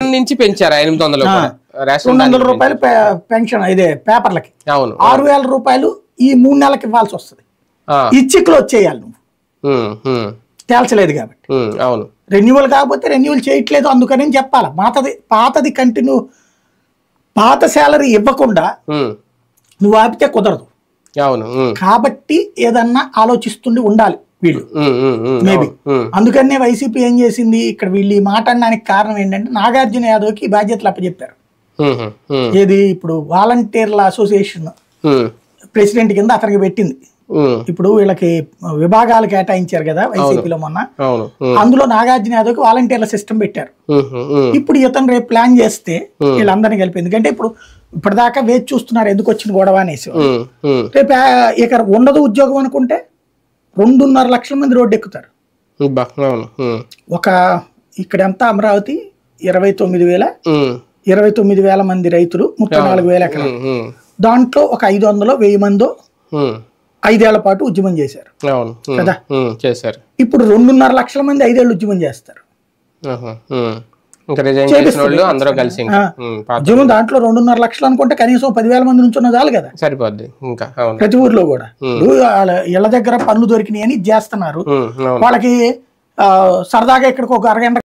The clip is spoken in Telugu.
రేషన్ నుంచి పెంచారా ఎనిమిది వందలు ఆ. కూడా. రేషన్ రెండు వందల దానికి రూపాయలు పె- పెన్షన్ ఇదే పేపర్లకి పెంచారు. అవును ఆరు వేల రూపాయలు ఈ మూడు నెలలకు ఇవ్వాల్సి వస్తుంది ఆ. ఇచ్చి క్లోజ్ చేయాలి నువ్వు ఉమ్, ఉమ్, తేల్చలేదు కాబట్టి ఉమ్, అవును రెన్యువల్ కాకపోతే రెన్యువల్ చేయట్లేదు అందుకని చెప్పాలి పాతది పాతది కంటిన్యూ పాత శాలరీ ఇవ్వకుండా ఉమ్, నువ్వు ఆపితే కుదరదు అవును ఉమ్, కాబట్టి ఏదన్నా ఆలోచిస్తుండి ఉండాలి వీళ్ళు ఉమ్, ఉమ్, ఉమ్, Maybe. అవును, ఉమ్, అందుకనే వైసీపీ ఏం చేసింది ఇక్కడ వీళ్ళు ఈ మాట అనడానికి కారణం ఏంటంటే నాగార్జున యాదవ్కి ఈ బాధ్యతలు అప్పచెప్పారు ఉమ్, ఉమ్, ఏది ఇప్పుడు వాలంటీర్ల అసోసియేషన్ ఉమ్, ప్రెసిడెంట్ కింద అతనికి పెట్టింది ఉమ్, ఇప్పుడు వీళ్ళకి విభాగాలు కేటాయించారు కదా వైసీపీలో మొన్న అవును ఉమ్, అందులో నాగార్జున యాదవ్కి వాలంటీర్ల సిస్టమ్ పెట్టారు ఉమ్, ఉమ్, ఇప్పుడు ఇతను రేపు ప్లాన్ చేస్తే వీళ్ళందరినీ కలిపి ఎందుకంటే ఇప్పుడు ఇప్పటిదాకా వేచి చూస్తున్నారు ఎందుకు వచ్చిన గొడవ అనేసి ఉమ్, ఉమ్, రేపు ఆ- ఇక ఉండదు ఉద్యోగం అనుకుంటే రెండున్నర లక్షల మంది రోడ్డు ఎక్కుతారు ఉమ్, బా, అవును ఉమ్, ఒక ఇక్కడ ఎంత అమరావతి ఇరవై తొమ్మిది వేల ఉమ్, ఇరవై తొమ్మిది వేల మంది రైతులు ముప్పై నాలుగు వేల ఎకరాలు ఉమ్, ఉమ్, దాంట్లో ఒక ఐదు వందలు వెయ్యి మందో ఉమ్, ఐదేళ్ల పాటు ఉద్యమం చేశారు అవును ఉమ్, కదా? ఉమ్, చేశారు ఇప్పుడు రెండున్నర లక్షల మంది ఐదేళ్ళు ఉద్యమం చేస్తారు ఆహా, ఉమ్. ఇంకా రిజైన్ చేసిన వాళ్ళు అందరూ కలిసి ఇంకా ఆ. ఉమ్, పాత ఉద్యమం దాంట్లో రెండున్నర లక్షలు అనుకుంటే కనీసం పదివేల మంది నుంచి ఉన్న చాలు కదా సరిపోద్ది ఇంకా అవును ప్రతి ఊర్లో కూడా ఇప్పుడు వాళ్ళ ఇళ్ళ దగ్గర పనులు దొరికినాయి అని ఇది చేస్తున్నారు ఉమ్, అవును వాళ్ళకి ఆ, సరదాగా ఇక్కడికి ఒక అరగంట